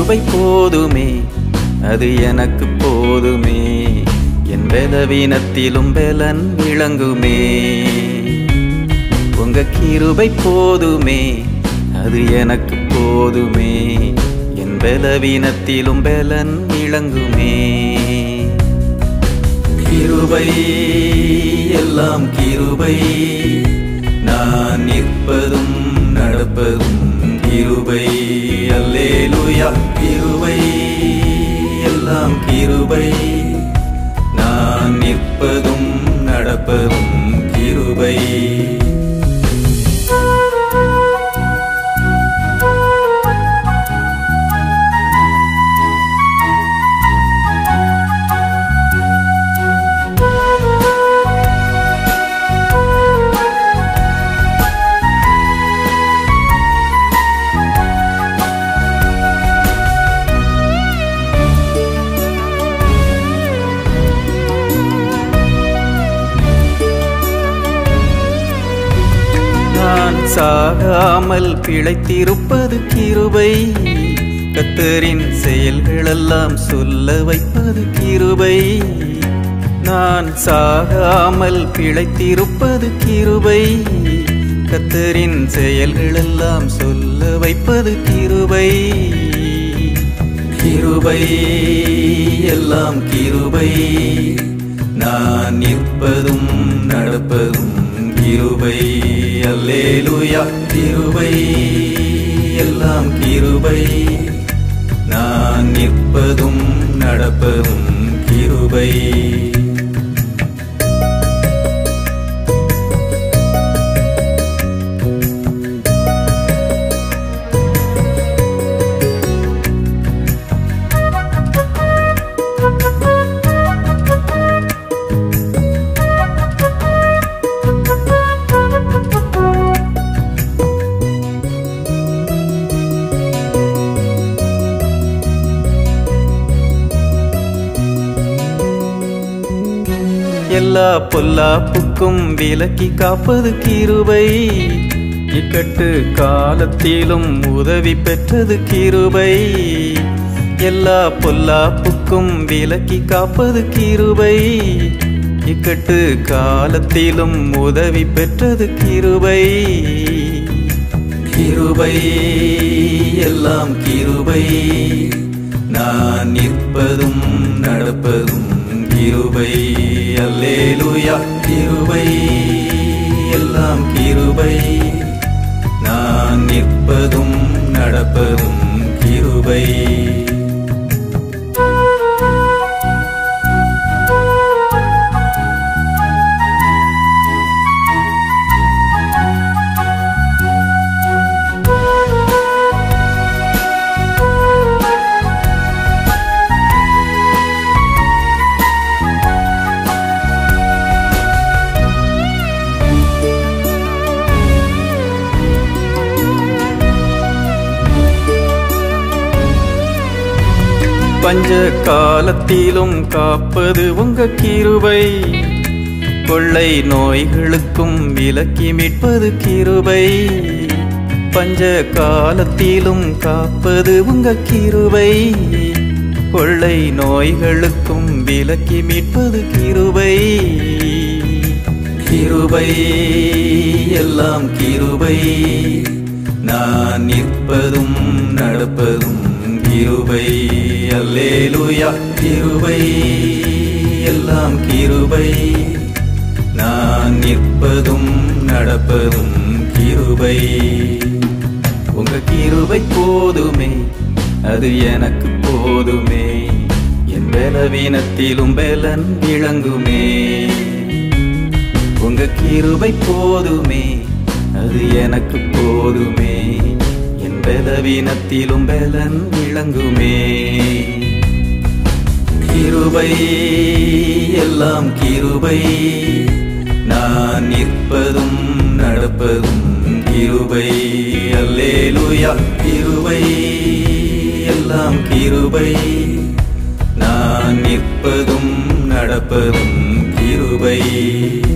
கிருபை போதுமே அது எனக்கு போதுமே என் பலவீனத்திலும் பலன் விளங்குமே உங்க கிருபை போதுமே அது எனக்கு போதுமே என் பலவீனத்திலும் பலன் விளங்குமே கிருபை எல்லாம் கிருபை நான் நிற்பதும் நடப்பதும் கிருபை அல்லேலூயா கிருபை எல்லாம் கிருபை நான் நிற்பதும் நடப்பதும் கிருபை நான் சாகாமல் பிழைத்திருப்பது கிருபை கத்தரின் செயல்களெல்லாம் சொல்ல வைப்பது கிருபை நான் சாகாமல் பிழைத்திருப்பது கிருபை கத்தரின் செயல்களெல்லாம் சொல்ல வைப்பது கிருபை கிருபை எல்லாம் கிருபை நான் நிற்பதும் நடப்பதும் கிருபை அல்லேலூயா கிருபை எல்லாம் கிருபை நான் நிற்பதும் நடப்பதும் கிருபை எல்லா பொல்லாப்புக்கும் விலக்கி காப்பது கிருபை இக்கட்டு காலத்திலும் உதவி பெற்றது கிருபை எல்லா பொல்லாப்புக்கும் விலக்கி காப்பது கிருபை இக்கட்டு காலத்திலும் உதவி பெற்றது கிருபை கிருபை எல்லாம் கிருபை நான் நிற்பதும் நடப்பதும் கிருபை அல்லேலூயா கிருபை எல்லாம் கிருபை நான் நிற்பதும் நடப்பதும் கிருபை பஞ்ச காலத்திலும் காப்பது உங்க கிருபை கொள்ளை நோய்களுக்கும் விலக்கி மீட்பது கிருபை பஞ்ச காலத்திலும் காப்பது உங்க கிருபை கொள்ளை நோய்களுக்கும் விலக்கி மீட்பது கிருபை கிருபை எல்லாம் கிருபை நான் நிற்பதும் நடப்பதும் கிருபை அல்லேலூயா கிருபை எல்லாம் கிருபை நான் நிற்பதும் நடப்பதும் கிருபை உங்க கிருபை போதுமே அது எனக்கு போதுமே என் பலவீனத்திலும் பலன் விளங்குமே உங்க கிருபை போதுமே அது எனக்கு போதுமே என் பலவீனத்திலும் பலன் விளங்குமே கிருபை எல்லாம் கிருபை நான் நிற்பதும் நடப்பதும் கிருபை அல்லேலூயா கிருபை எல்லாம் கிருபை நான் நிற்பதும் நடப்பதும் கிருபை